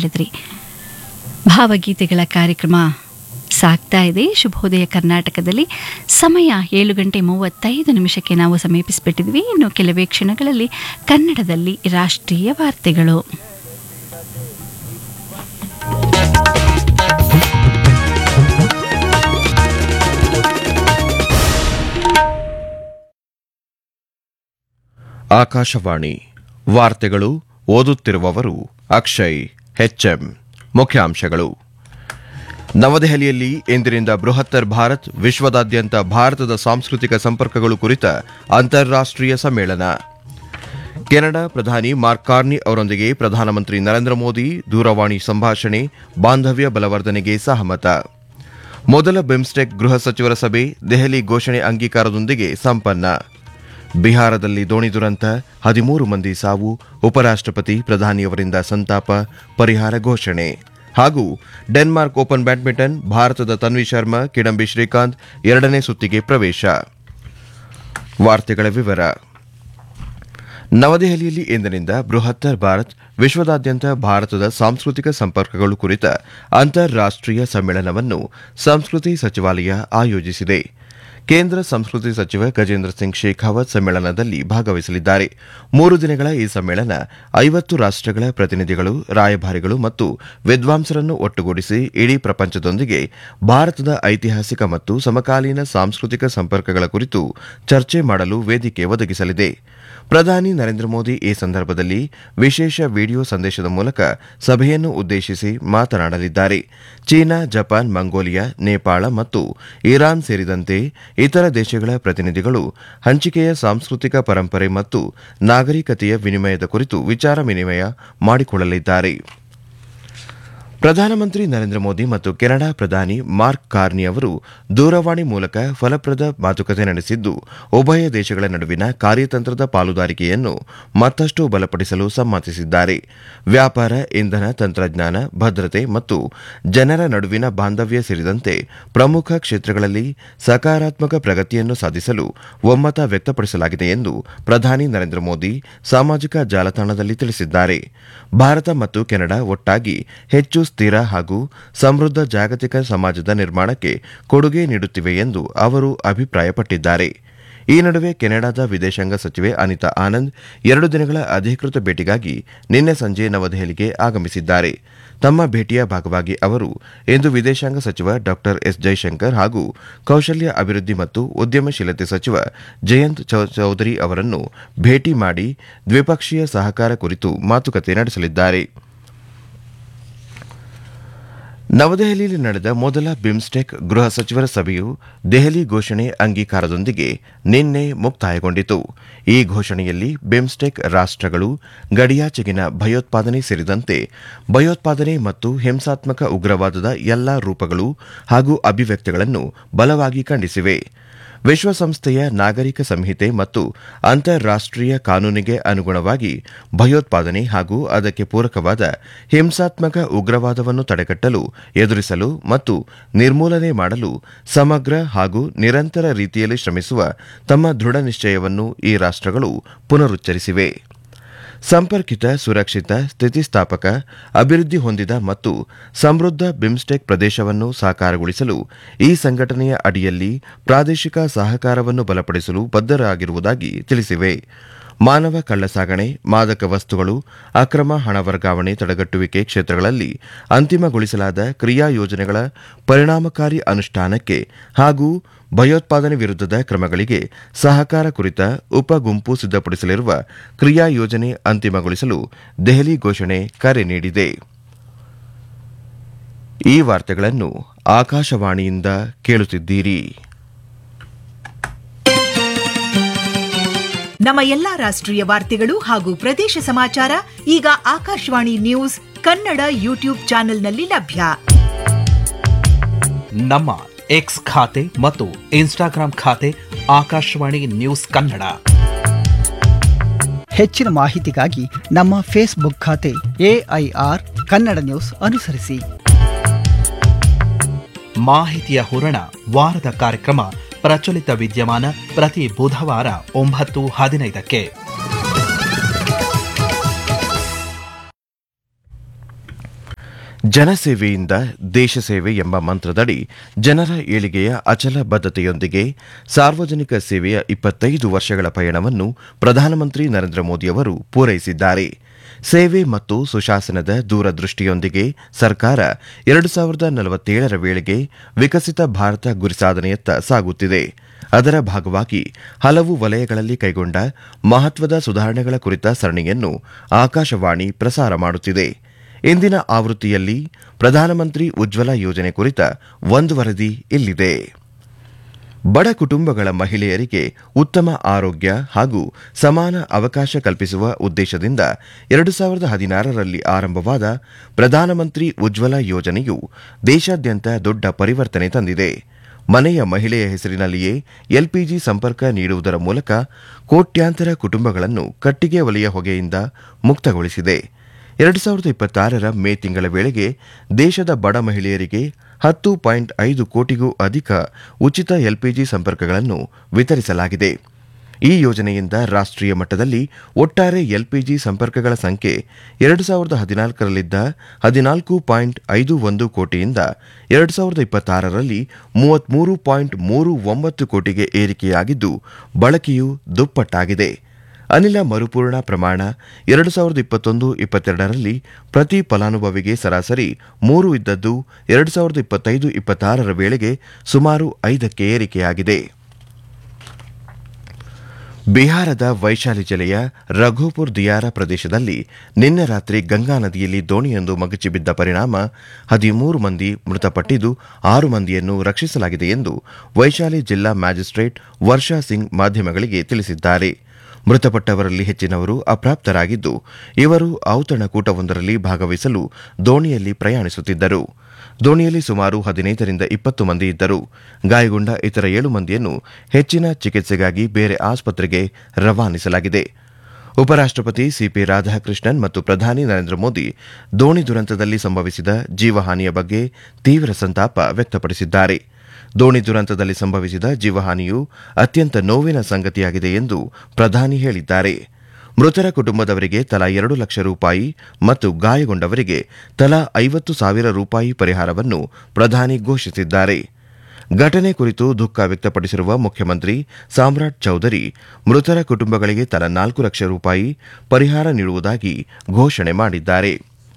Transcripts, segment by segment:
ಕೇಳಿದ್ರಿ ಭಾವಗೀತೆಗಳ ಕಾರ್ಯಕ್ರಮ ಸಾಗ್ತಾ ಇದೆ ಶುಭೋದಯ ಕರ್ನಾಟಕದಲ್ಲಿ ಸಮಯ ಏಳು ಗಂಟೆ ಮೂವತ್ತೈದು ನಿಮಿಷಕ್ಕೆ ನಾವು ಸಮೀಪಿಸಿಬಿಟ್ಟಿದ್ವಿ ಇನ್ನು ಕೆಲವೇ ಕ್ಷಣಗಳಲ್ಲಿ ಕನ್ನಡದಲ್ಲಿ ರಾಷ್ಟ್ರೀಯ ವಾರ್ತೆಗಳು ಆಕಾಶವಾಣಿ ವಾರ್ತೆಗಳು ಓದುತ್ತಿರುವವರು ಅಕ್ಷಯ್ ಹೆಚ್ಎಂ ಮುಖ್ಯಾಂಶಗಳು ನವದೆಹಲಿಯಲ್ಲಿ ಇಂದಿನಿಂದ ಬೃಹತ್ತರ್ ಭಾರತ್ ವಿಶ್ವದಾದ್ಯಂತ ಭಾರತದ ಸಾಂಸ್ಕೃತಿಕ ಸಂಪರ್ಕಗಳು ಕುರಿತ ಅಂತಾರಾಷ್ಟ್ರೀಯ ಸಮ್ಮೇಳನ ಕೆನಡಾ ಪ್ರಧಾನಿ ಮಾರ್ಕ್ ಕಾರ್ನಿ ಅವರೊಂದಿಗೆ ಪ್ರಧಾನಮಂತ್ರಿ ನರೇಂದ್ರ ಮೋದಿ ದೂರವಾಣಿ ಸಂಭಾಷಣೆ ಬಾಂಧವ್ಯ ಬಲವರ್ಧನೆಗೆ ಸಹಮತ ಮೊದಲ ಬಿಮ್ಸ್ಟೆಕ್ ಗೃಹ ಸಚಿವರ ಸಭೆ ದೆಹಲಿ ಘೋಷಣೆ ಅಂಗೀಕಾರದೊಂದಿಗೆ ಸಂಪನ್ನ ಬಿಹಾರದಲ್ಲಿ ದೋಣಿ ದುರಂತ ಹದಿಮೂರು ಮಂದಿ ಸಾವು ಉಪರಾಷ್ಟ್ರಪತಿ ಪ್ರಧಾನಿಯವರಿಂದ ಸಂತಾಪ ಪರಿಹಾರ ಘೋಷಣೆ ಹಾಗೂ ಡೆನ್ಮಾರ್ಕ್ ಓಪನ್ ಬ್ಯಾಡ್ಮಿಂಟನ್ ಭಾರತದ ತನ್ವಿ ಶರ್ಮಾ ಕಿಡಂಬಿ ಶ್ರೀಕಾಂತ್ ಎರಡನೇ ಸುತ್ತಿಗೆ ಪ್ರವೇಶ ವಾರ್ತೆಗಳ ವಿವರ ನವದೆಹಲಿಯಲ್ಲಿ ಇಂದಿನಿಂದ ಬೃಹತ್ತರ್ ಭಾರತ್ ವಿಶ್ವದಾದ್ಯಂತ ಭಾರತದ ಸಾಂಸ್ಕೃತಿಕ ಸಂಪರ್ಕಗಳು ಕುರಿತ ಅಂತಾರಾಷ್ಟ್ರೀಯ ಸಮ್ಮೇಳನವನ್ನು ಸಂಸ್ಕೃತಿ ಸಚಿವಾಲಯ ಆಯೋಜಿಸಿದೆ ಕೇಂದ್ರ ಸಂಸ್ಕೃತಿ ಸಚಿವ ಗಜೇಂದ್ರ ಸಿಂಗ್ ಶೇಖಾವತ್ ಸಮ್ಮೇಳನದಲ್ಲಿ ಭಾಗವಹಿಸಲಿದ್ದಾರೆ ಮೂರು ದಿನಗಳ ಈ ಸಮ್ಮೇಳನ ಐವತ್ತು ರಾಷ್ಟಗಳ ಪ್ರತಿನಿಧಿಗಳು ರಾಯಭಾರಿಗಳು ಮತ್ತು ವಿದ್ವಾಂಸರನ್ನು ಒಟ್ಟುಗೂಡಿಸಿ ಇಡೀ ಪ್ರಪಂಚದೊಂದಿಗೆ ಭಾರತದ ಐತಿಹಾಸಿಕ ಮತ್ತು ಸಮಕಾಲೀನ ಸಾಂಸ್ಕೃತಿಕ ಸಂಪರ್ಕಗಳ ಕುರಿತು ಚರ್ಚೆ ಮಾಡಲು ವೇದಿಕೆ ಒದಗಿಸಲಿದೆ ಪ್ರಧಾನಿ ನರೇಂದ್ರ ಮೋದಿ ಈ ಸಂದರ್ಭದಲ್ಲಿ ವಿಶೇಷ ವಿಡಿಯೋ ಸಂದೇಶದ ಮೂಲಕ ಸಭೆಯನ್ನು ಉದ್ದೇಶಿಸಿ ಮಾತನಾಡಲಿದ್ದಾರೆ ಚೀನಾ ಜಪಾನ್ ಮಂಗೋಲಿಯಾ ನೇಪಾಳ ಮತ್ತು ಇರಾನ್ ಸೇರಿದಂತೆ ಇತರ ದೇಶಗಳ ಪ್ರತಿನಿಧಿಗಳು ಹಂಚಿಕೆಯ ಸಾಂಸ್ಕೃತಿಕ ಪರಂಪರೆ ಮತ್ತು ನಾಗರಿಕತೆಯ ವಿನಿಮಯದ ಕುರಿತು ವಿಚಾರ ವಿನಿಮಯ ಮಾಡಿಕೊಳ್ಳಲಿದ್ದಾರೆ ಪ್ರಧಾನಮಂತ್ರಿ ನರೇಂದ್ರ ಮೋದಿ ಮತ್ತು ಕೆನಡಾ ಪ್ರಧಾನಿ ಮಾರ್ಕ್ ಕಾರ್ನಿ ಅವರು ದೂರವಾಣಿ ಮೂಲಕ ಫಲಪ್ರದ ಮಾತುಕತೆ ನಡೆಸಿದ್ದು ಉಭಯ ದೇಶಗಳ ನಡುವಿನ ಕಾರ್ಯತಂತ್ರದ ಪಾಲುದಾರಿಕೆಯನ್ನು ಮತ್ತಷ್ಟು ಬಲಪಡಿಸಲು ಸಮ್ಮತಿಸಿದ್ದಾರೆ ವ್ಯಾಪಾರ ಇಂಧನ ತಂತ್ರಜ್ಞಾನ ಭದ್ರತೆ ಮತ್ತು ಜನರ ನಡುವಿನ ಬಾಂಧವ್ಯ ಸೇರಿದಂತೆ ಪ್ರಮುಖ ಕ್ಷೇತ್ರಗಳಲ್ಲಿ ಸಕಾರಾತ್ಮಕ ಪ್ರಗತಿಯನ್ನು ಸಾಧಿಸಲು ಒಮ್ಮತ ವ್ಯಕ್ತಪಡಿಸಲಾಗಿದೆ ಎಂದು ಪ್ರಧಾನಿ ನರೇಂದ್ರ ಮೋದಿ ಸಾಮಾಜಿಕ ಜಾಲತಾಣದಲ್ಲಿ ತಿಳಿಸಿದ್ದಾರೆ ಭಾರತ ಮತ್ತು ಕೆನಡಾ ಒಟ್ಟಾಗಿ ಹೆಚ್ಚು ಸ್ಥಿರ ಹಾಗೂ ಸಮೃದ್ಧ ಜಾಗತಿಕ ಸಮಾಜದ ನಿರ್ಮಾಣಕ್ಕೆ ಕೊಡುಗೆ ನೀಡುತ್ತಿವೆ ಎಂದು ಅವರು ಅಭಿಪ್ರಾಯಪಟ್ಟಿದ್ದಾರೆ ಈ ನಡುವೆ ಕೆನಡಾದ ವಿದೇಶಾಂಗ ಸಚಿವೆ ಅನಿತಾ ಆನಂದ್ ಎರಡು ದಿನಗಳ ಅಧಿಕೃತ ಭೇಟಿಗಾಗಿ ನಿನ್ನೆ ಸಂಜೆ ನವದೆಹಲಿಗೆ ಆಗಮಿಸಿದ್ದಾರೆ ತಮ್ಮ ಭೇಟಿಯ ಭಾಗವಾಗಿ ಅವರು ಇಂದು ವಿದೇಶಾಂಗ ಸಚಿವ ಡಾ ಎಸ್ ಜೈಶಂಕರ್ ಹಾಗೂ ಕೌಶಲ್ಯ ಅಭಿವೃದ್ಧಿ ಮತ್ತು ಉದ್ಯಮಶೀಲತೆ ಸಚಿವ ಜಯಂತ್ ಚೌಧರಿ ಅವರನ್ನು ಭೇಟಿ ಮಾಡಿ ದ್ವಿಪಕ್ಷೀಯ ಸಹಕಾರ ಕುರಿತು ಮಾತುಕತೆ ನಡೆಸಲಿದ್ದಾರೆ ನವದೆಹಲಿಯಲ್ಲಿ ನಡೆದ ಮೊದಲ ಬಿಮ್ಸ್ಟೆಕ್ ಗೃಹ ಸಚಿವರ ಸಭೆಯು ದೆಹಲಿ ಘೋಷಣೆ ಅಂಗೀಕಾರದೊಂದಿಗೆ ನಿನ್ನೆ ಮುಕ್ತಾಯಗೊಂಡಿತು ಈ ಘೋಷಣೆಯಲ್ಲಿ ಬಿಮ್ಸ್ಟೆಕ್ ರಾಷ್ಟಗಳು ಗಡಿಯಾಚೆಗಿನ ಭಯೋತ್ಪಾದನೆ ಸೇರಿದಂತೆ ಭಯೋತ್ಪಾದನೆ ಮತ್ತು ಹಿಂಸಾತ್ಮಕ ಉಗ್ರವಾದದ ಎಲ್ಲಾ ರೂಪಗಳು ಹಾಗೂ ಅಭಿವ್ಯಕ್ತಿಗಳನ್ನು ಬಲವಾಗಿ ಖಂಡಿಸಿವೆ ವಿಶ್ವಸಂಸ್ಥೆಯ ನಾಗರಿಕ ಸಂಹಿತೆ ಮತ್ತು ಅಂತಾರಾಷ್ಟೀಯ ಕಾನೂನಿಗೆ ಅನುಗುಣವಾಗಿ ಭಯೋತ್ಪಾದನೆ ಹಾಗೂ ಅದಕ್ಕೆ ಪೂರಕವಾದ ಹಿಂಸಾತ್ಮಕ ಉಗ್ರವಾದವನ್ನು ತಡೆಗಟ್ಟಲು ಎದುರಿಸಲು ಮತ್ತು ನಿರ್ಮೂಲನೆ ಮಾಡಲು ಸಮಗ್ರ ಹಾಗೂ ನಿರಂತರ ರೀತಿಯಲ್ಲಿ ಶ್ರಮಿಸುವ ತಮ್ಮ ದೃಢ ನಿಶ್ಚಯವನ್ನು ಈ ರಾಷ್ಟಗಳು ಪುನರುಚ್ಚರಿಸಿವೆ ಸಂಪರ್ಕಿತ ಸುರಕ್ಷಿತ ಸ್ಥಿತಿಸ್ಥಾಪಕ ಅಭಿವೃದ್ಧಿ ಹೊಂದಿದ ಮತ್ತು ಸಮೃದ್ಧ ಬಿಮ್ಸ್ಟೆಕ್ ಪ್ರದೇಶವನ್ನು ಸಾಕಾರಗೊಳಿಸಲು ಈ ಸಂಘಟನೆಯ ಅಡಿಯಲ್ಲಿ ಪ್ರಾದೇಶಿಕ ಸಹಕಾರವನ್ನು ಬಲಪಡಿಸಲು ಬದ್ಧರಾಗಿರುವುದಾಗಿ ತಿಳಿಸಿವೆ ಮಾನವ ಕಳ್ಳಸಾಗಣೆ ಮಾದಕ ವಸ್ತುಗಳು ಅಕ್ರಮ ಹಣ ವರ್ಗಾವಣೆ ತಡೆಗಟ್ಟುವಿಕೆ ಕ್ಷೇತ್ರಗಳಲ್ಲಿ ಅಂತಿಮಗೊಳಿಸಲಾದ ಕ್ರಿಯಾ ಯೋಜನೆಗಳ ಪರಿಣಾಮಕಾರಿ ಅನುಷ್ಠಾನಕ್ಕೆ ಹಾಗೂ ಭಯೋತ್ಪಾದನೆ ವಿರುದ್ಧದ ಕ್ರಮಗಳಿಗೆ ಸಹಕಾರ ಕುರಿತ ಉಪ ಗುಂಪು ಸಿದ್ದಪಡಿಸಲಿರುವ ಕ್ರಿಯಾ ಯೋಜನೆ ಅಂತಿಮಗೊಳಿಸಲು ದೆಹಲಿ ಘೋಷಣೆ ಕರೆ ನೀಡಿದೆ ಈ ವಾರ್ತೆಗಳನ್ನು ಆಕಾಶವಾಣಿಯಿಂದ ಕೇಳುತ್ತಿದ್ದೀರಿ ನಮ್ಮ ಎಲ್ಲಾ ರಾಷ್ಟ್ರೀಯ ವಾರ್ತೆಗಳು ಹಾಗೂ ಪ್ರದೇಶ ಸಮಾಚಾರ ಈಗ ಆಕಾಶವಾಣಿ ನ್ಯೂಸ್ ಕನ್ನಡ ಯೂಟ್ಯೂಬ್ ಚಾನೆಲ್ನಲ್ಲಿ ಲಭ್ಯ ನಮ್ಮ ಎಕ್ಸ್ ಖಾತೆ ಮತ್ತು ಇನ್ಸ್ಟಾಗ್ರಾಂ ಖಾತೆ ಆಕಾಶವಾಣಿ ನ್ಯೂಸ್ ಕನ್ನಡ ಹೆಚ್ಚಿನ ಮಾಹಿತಿಗಾಗಿ ನಮ್ಮ ಫೇಸ್ಬುಕ್ ಖಾತೆ ಎಐಆರ್ ಕನ್ನಡ ನ್ಯೂಸ್ ಅನುಸರಿಸಿ ಮಾಹಿತಿಯ ಹೂರಣ ವಾರದ ಕಾರ್ಯಕ್ರಮ ಪ್ರಚಲಿತ ವಿದ್ಯಮಾನ ಪ್ರತಿ ಬುಧವಾರ ಒಂಬತ್ತು ಹದಿನೈದಕ್ಕೆ ಜನಸೇವೆಯಿಂದ ದೇಶ ಸೇವೆ ಎಂಬ ಮಂತ್ರದಡಿ ಜನರ ಏಳಿಗೆಯ ಅಚಲ ಬದ್ಧತೆಯೊಂದಿಗೆ ಸಾರ್ವಜನಿಕ ಸೇವೆಯ ಇಪ್ಪತ್ತೈದು ವರ್ಷಗಳ ಪಯಣವನ್ನು ಪ್ರಧಾನಮಂತ್ರಿ ನರೇಂದ್ರ ಮೋದಿಯವರು ಪೂರೈಸಿದ್ದಾರೆ ಸೇವೆ ಮತ್ತು ಸುಶಾಸನದ ದೂರದೃಷ್ಟಿಯೊಂದಿಗೆ ಸರ್ಕಾರ ಎರಡು ಸಾವಿರದ ನಲವತ್ತೇಳರ ವೇಳೆಗೆ ವಿಕಸಿತ ಭಾರತ ಗುರಿ ಸಾಧನೆಯತ್ತ ಸಾಗುತ್ತಿದೆ ಅದರ ಭಾಗವಾಗಿ ಹಲವು ವಲಯಗಳಲ್ಲಿ ಕೈಗೊಂಡ ಮಹತ್ವದ ಸುಧಾರಣೆಗಳ ಕುರಿತ ಸರಣಿಯನ್ನು ಆಕಾಶವಾಣಿ ಪ್ರಸಾರ ಮಾಡುತ್ತಿದೆ ಇಂದಿನ ಆವೃತ್ತಿಯಲ್ಲಿ ಪ್ರಧಾನಮಂತ್ರಿ ಉಜ್ವಲ ಯೋಜನೆ ಕುರಿತ ಒಂದು ವರದಿ ಇಲ್ಲಿದೆ ಬಡ ಕುಟುಂಬಗಳ ಮಹಿಳೆಯರಿಗೆ ಉತ್ತಮ ಆರೋಗ್ಯ ಹಾಗೂ ಸಮಾನ ಅವಕಾಶ ಕಲ್ಪಿಸುವ ಉದ್ದೇಶದಿಂದ ಎರಡು ಸಾವಿರದ ಹದಿನಾರರಲ್ಲಿ ಆರಂಭವಾದ ಪ್ರಧಾನಮಂತ್ರಿ ಉಜ್ವಲ ಯೋಜನೆಯು ದೇಶಾದ್ಯಂತ ದೊಡ್ಡ ಪರಿವರ್ತನೆ ತಂದಿದೆ ಮನೆಯ ಮಹಿಳೆಯ ಹೆಸರಿನಲ್ಲಿಯೇ ಎಲ್ಪಿಜಿ ಸಂಪರ್ಕ ನೀಡುವುದರ ಮೂಲಕ ಕೋಟ್ಯಾಂತರ ಕುಟುಂಬಗಳನ್ನು ಕಟ್ಟಿಗೆ ವಲಯ ಹೊಗೆಯಿಂದ ಮುಕ್ತಗೊಳಿಸಿದೆ ಎರಡು ಸಾವಿರದ ಇಪ್ಪತ್ತಾರರ ಮೇ ತಿಂಗಳ ವೇಳೆಗೆ ದೇಶದ ಬಡ ಮಹಿಳೆಯರಿಗೆ ಹತ್ತು ಪಾಯಿಂಟ್ ಐದು ಕೋಟಿಗೂ ಅಧಿಕ ಉಚಿತ ಎಲ್ಪಿಜಿ ಸಂಪರ್ಕಗಳನ್ನು ವಿತರಿಸಲಾಗಿದೆ ಈ ಯೋಜನೆಯಿಂದ ರಾಷ್ಟ್ರೀಯ ಮಟ್ಟದಲ್ಲಿ ಒಟ್ಟಾರೆ ಎಲ್ಪಿಜಿ ಸಂಪರ್ಕಗಳ ಸಂಖ್ಯೆ ಎರಡು ಸಾವಿರದ ಹದಿನಾಲ್ಕರಲ್ಲಿದ್ದ ಹದಿನಾಲ್ಕು ಪಾಯಿಂಟ್ ಐದು ಒಂದು ಕೋಟಿಯಿಂದ ಎರಡು ಸಾವಿರದ ಇಪ್ಪತ್ತಾರರಲ್ಲಿ ಮೂವತ್ಮೂರು ಪಾಯಿಂಟ್ ಮೂರು ಒಂಬತ್ತು ಕೋಟಿಗೆ ಏರಿಕೆಯಾಗಿದ್ದು ಬಳಕೆಯು ದುಪ್ಪಟ್ಟಾಗಿದೆ ಅನಿಲ ಮರುಪೂರಣ ಪ್ರಮಾಣ ಎರಡು ಸಾವಿರದ ಇಪ್ಪತ್ತೊಂದು ಇಪ್ಪತ್ತೆರಡರಲ್ಲಿ ಪ್ರತಿ ಫಲಾನುಭವಿಗೆ ಸರಾಸರಿ ಮೂರು ಇದ್ದದ್ದು ಎರಡು ಸಾವಿರದ ಇಪ್ಪತ್ತೈದು ಇಪ್ಪತ್ತಾರರ ವೇಳೆಗೆ ಸುಮಾರು ಐದಕ್ಕೆ ಏರಿಕೆಯಾಗಿದೆ ಬಿಹಾರದ ವೈಶಾಲಿ ಜಿಲ್ಲೆಯ ರಘೋಪುರ್ ದಿಯಾರ ಪ್ರದೇಶದಲ್ಲಿ ನಿನ್ನೆ ರಾತ್ರಿ ಗಂಗಾ ನದಿಯಲ್ಲಿ ದೋಣಿಯೊಂದು ಮಗುಚಿ ಬಿದ್ದ ಪರಿಣಾಮ ಹದಿಮೂರು ಮಂದಿ ಮೃತಪಟ್ಟಿದ್ದು ಆರು ಮಂದಿಯನ್ನು ರಕ್ಷಿಸಲಾಗಿದೆ ಎಂದು ವೈಶಾಲಿ ಜಿಲ್ಲಾ ಮ್ಯಾಜಿಸ್ಟ್ರೇಟ್ ವರ್ಷಾ ಸಿಂಗ್ ಮಾಧ್ಯಮಗಳಿಗೆ ತಿಳಿಸಿದ್ದಾರೆ ಮೃತಪಟ್ಟವರಲ್ಲಿ ಹೆಚ್ಚಿನವರು ಅಪ್ರಾಪ್ತರಾಗಿದ್ದು ಇವರು ಔತಣಕೂಟವೊಂದರಲ್ಲಿ ಭಾಗವಹಿಸಲು ದೋಣಿಯಲ್ಲಿ ಪ್ರಯಾಣಿಸುತ್ತಿದ್ದರು ದೋಣಿಯಲ್ಲಿ ಸುಮಾರು ಹದಿನೈದರಿಂದ ಇಪ್ಪತ್ತು ಮಂದಿ ಇದ್ದರು ಗಾಯಗೊಂಡ ಇತರ ಏಳು ಮಂದಿಯನ್ನು ಹೆಚ್ಚಿನ ಚಿಕಿತ್ಸೆಗಾಗಿ ಬೇರೆ ಆಸ್ಪತ್ರೆಗೆ ರವಾನಿಸಲಾಗಿದೆ ಉಪರಾಷ್ಟಪತಿ ಸಿಪಿ ರಾಧಾಕೃಷ್ಣನ್ ಮತ್ತು ಪ್ರಧಾನಿ ನರೇಂದ್ರ ಮೋದಿ ದೋಣಿ ದುರಂತದಲ್ಲಿ ಸಂಭವಿಸಿದ ಜೀವಹಾನಿಯ ಬಗ್ಗೆ ತೀವ್ರ ಸಂತಾಪ ವ್ಯಕ್ತಪಡಿಸಿದ್ದಾರೆ ದೋಣಿ ದುರಂತದಲ್ಲಿ ಸಂಭವಿಸಿದ ಜೀವಹಾನಿಯು ಅತ್ಯಂತ ನೋವಿನ ಸಂಗತಿಯಾಗಿದೆ ಎಂದು ಪ್ರಧಾನಿ ಹೇಳಿದ್ದಾರೆ ಮೃತರ ಕುಟುಂಬದವರಿಗೆ ತಲಾ ಎರಡು ಲಕ್ಷ ರೂಪಾಯಿ ಮತ್ತು ಗಾಯಗೊಂಡವರಿಗೆ ತಲಾ ಐವತ್ತು ಸಾವಿರ ರೂಪಾಯಿ ಪರಿಹಾರವನ್ನು ಪ್ರಧಾನಿ ಘೋಷಿಸಿದ್ದಾರೆ ಘಟನೆ ಕುರಿತು ದುಃಖ ವ್ಯಕ್ತಪಡಿಸಿರುವ ಮುಖ್ಯಮಂತ್ರಿ ಸಾಮ್ರಾಟ್ ಚೌಧರಿ ಮೃತರ ಕುಟುಂಬಗಳಿಗೆ ತಲಾ ನಾಲ್ಕು ಲಕ್ಷ ರೂಪಾಯಿ ಪರಿಹಾರ ನೀಡುವುದಾಗಿ ಘೋಷಣೆ ಮಾಡಿದ್ದಾರೆ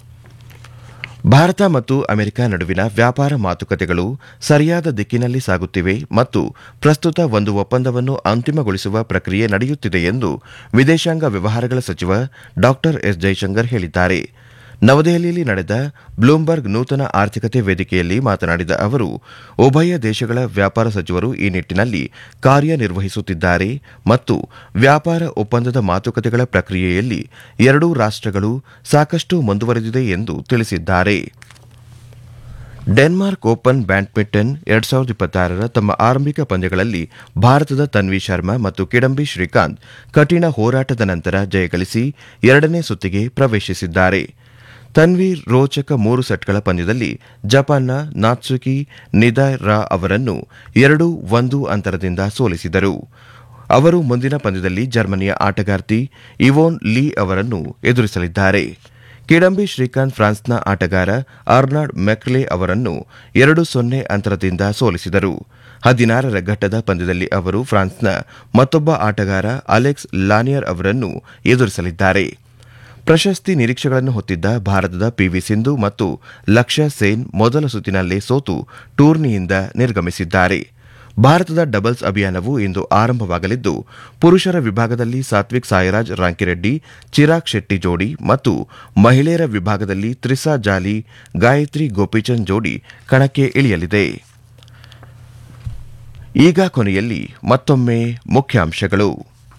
ಭಾರತ ಮತ್ತು ಅಮೆರಿಕ ನಡುವಿನ ವ್ಯಾಪಾರ ಮಾತುಕತೆಗಳು ಸರಿಯಾದ ದಿಕ್ಕಿನಲ್ಲಿ ಸಾಗುತ್ತಿವೆ ಮತ್ತು ಪ್ರಸ್ತುತ ಒಂದು ಒಪ್ಪಂದವನ್ನು ಅಂತಿಮಗೊಳಿಸುವ ಪ್ರಕ್ರಿಯೆ ನಡೆಯುತ್ತಿದೆ ಎಂದು ವಿದೇಶಾಂಗ ವ್ಯವಹಾರಗಳ ಸಚಿವ ಡಾ ಎಸ್ ಜೈಶಂಕರ್ ಹೇಳಿದ್ದಾರೆ ನವದೆಹಲಿಯಲ್ಲಿ ನಡೆದ ಬ್ಲೂಮ್ಬರ್ಗ್ ನೂತನ ಆರ್ಥಿಕತೆ ವೇದಿಕೆಯಲ್ಲಿ ಮಾತನಾಡಿದ ಅವರು ಉಭಯ ದೇಶಗಳ ವ್ಯಾಪಾರ ಸಚಿವರು ಈ ನಿಟ್ಟಿನಲ್ಲಿ ಕಾರ್ಯನಿರ್ವಹಿಸುತ್ತಿದ್ದಾರೆ ಮತ್ತು ವ್ಯಾಪಾರ ಒಪ್ಪಂದದ ಮಾತುಕತೆಗಳ ಪ್ರಕ್ರಿಯೆಯಲ್ಲಿ ಎರಡೂ ರಾಷ್ಟಗಳು ಸಾಕಷ್ಟು ಮುಂದುವರೆದಿದೆ ಎಂದು ತಿಳಿಸಿದ್ದಾರೆ ಡೆನ್ಮಾರ್ಕ್ ಓಪನ್ ಬ್ಯಾಡ್ಮಿಂಟನ್ ಎರಡ್ ಸಾವಿರದ ಇಪ್ಪತ್ತಾರರ ತಮ್ಮ ಆರಂಭಿಕ ಪಂದ್ಯಗಳಲ್ಲಿ ಭಾರತದ ತನ್ವಿ ಶರ್ಮಾ ಮತ್ತು ಕಿಡಂಬಿ ಶ್ರೀಕಾಂತ್ ಕಠಿಣ ಹೋರಾಟದ ನಂತರ ಜಯಗಳಿಸಿ ಎರಡನೇ ಸುತ್ತಿಗೆ ಪ್ರವೇಶಿಸಿದ್ದಾರೆ ತನ್ವಿ ರೋಚಕ ಮೂರು ಸೆಟ್ಗಳ ಪಂದ್ಯದಲ್ಲಿ ಜಪಾನ್ನ ನಾತ್ಸುಕಿ ನಿದಾಯ್ ರಾ ಅವರನ್ನು ಎರಡು ಒಂದು ಅಂತರದಿಂದ ಸೋಲಿಸಿದರು ಅವರು ಮುಂದಿನ ಪಂದ್ಯದಲ್ಲಿ ಜರ್ಮನಿಯ ಆಟಗಾರ್ತಿ ಇವೋನ್ ಲೀ ಅವರನ್ನು ಎದುರಿಸಲಿದ್ದಾರೆ ಕಿಡಂಬಿ ಶ್ರೀಕಾಂತ್ ಫ್ರಾನ್ಸ್ನ ಆಟಗಾರ ಆರ್ನಾಲ್ಡ್ ಮೆಕ್ಲೆ ಅವರನ್ನು ಎರಡು ಸೊನ್ನೆ ಅಂತರದಿಂದ ಸೋಲಿಸಿದರು ಹದಿನಾರರ ಘಟ್ಟದ ಪಂದ್ಯದಲ್ಲಿ ಅವರು ಫ್ರಾನ್ಸ್ನ ಮತ್ತೊಬ್ಬ ಆಟಗಾರ ಅಲೆಕ್ಸ್ ಲಾನಿಯರ್ ಅವರನ್ನು ಎದುರಿಸಲಿದ್ದಾರೆ ಪ್ರಶಸ್ತಿ ನಿರೀಕ್ಷೆಗಳನ್ನು ಹೊತ್ತಿದ್ದ ಭಾರತದ ಪಿವಿ ಸಿಂಧು ಮತ್ತು ಲಕ್ಷ್ಯ ಸೇನ್ ಮೊದಲ ಸುತ್ತಿನಲ್ಲೇ ಸೋತು ಟೂರ್ನಿಯಿಂದ ನಿರ್ಗಮಿಸಿದ್ದಾರೆ ಭಾರತದ ಡಬಲ್ಸ್ ಅಭಿಯಾನವು ಇಂದು ಆರಂಭವಾಗಲಿದ್ದು ಪುರುಷರ ವಿಭಾಗದಲ್ಲಿ ಸಾತ್ವಿಕ್ ಸಾಯಿರಾಜ್ ರಾಂಕಿರೆಡ್ಡಿ ಚಿರಾಗ್ ಶೆಟ್ಟಿ ಜೋಡಿ ಮತ್ತು ಮಹಿಳೆಯರ ವಿಭಾಗದಲ್ಲಿ ತ್ರಿಸಾ ಜಾಲಿ ಗಾಯತ್ರಿ ಗೋಪಿಚಂದ್ ಜೋಡಿ ಕಣಕ್ಕೆ ಇಳಿಯಲಿದೆ ಈಗ ಕೊನೆಯಲ್ಲಿ ಮತ್ತೊಮ್ಮೆ ಮುಖ್ಯಾಂಶಗಳು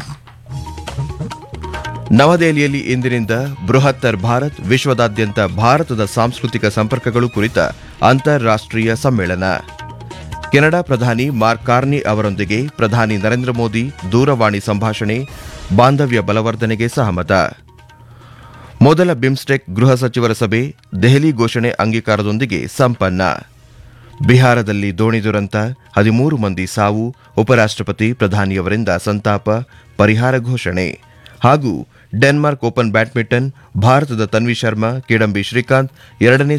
ನವದೆಹಲಿಯಲ್ಲಿ ಇಂದಿನಿಂದ ಬೃಹತ್ತರ್ ಭಾರತ್ ವಿಶ್ವದಾದ್ಯಂತ ಭಾರತದ ಸಾಂಸ್ಕೃತಿಕ ಸಂಪರ್ಕಗಳು ಕುರಿತ ಅಂತಾರಾಷ್ಟ್ರೀಯ ಸಮ್ಮೇಳನ ಕೆನಡಾ ಪ್ರಧಾನಿ ಮಾರ್ಕ್ ಕಾರ್ನಿ ಅವರೊಂದಿಗೆ ಪ್ರಧಾನಿ ನರೇಂದ್ರ ಮೋದಿ ದೂರವಾಣಿ ಸಂಭಾಷಣೆ ಬಾಂಧವ್ಯ ಬಲವರ್ಧನೆಗೆ ಸಹಮತ ಮೊದಲ ಬಿಮ್ಸ್ಟೆಕ್ ಗೃಹ ಸಚಿವರ ಸಭೆ ದೆಹಲಿ ಘೋಷಣೆ ಅಂಗೀಕಾರದೊಂದಿಗೆ ಸಂಪನ್ನ ಬಿಹಾರದಲ್ಲಿ ದೋಣಿ ದುರಂತ ಹದಿಮೂರು ಮಂದಿ ಸಾವು ಉಪರಾಷ್ಟಪತಿ ಪ್ರಧಾನಿಯವರಿಂದ ಸಂತಾಪ ಪರಿಹಾರ ಘೋಷಣೆ ಹಾಗೂ ಡೆನ್ಮಾರ್ಕ್ ಓಪನ್ ಬ್ಯಾಡ್ಮಿಂಟನ್ ಭಾರತದ ತನ್ವಿ ಶರ್ಮಾ ಕಿಡಂಬಿ ಶ್ರೀಕಾಂತ್ ಎರಡನೇ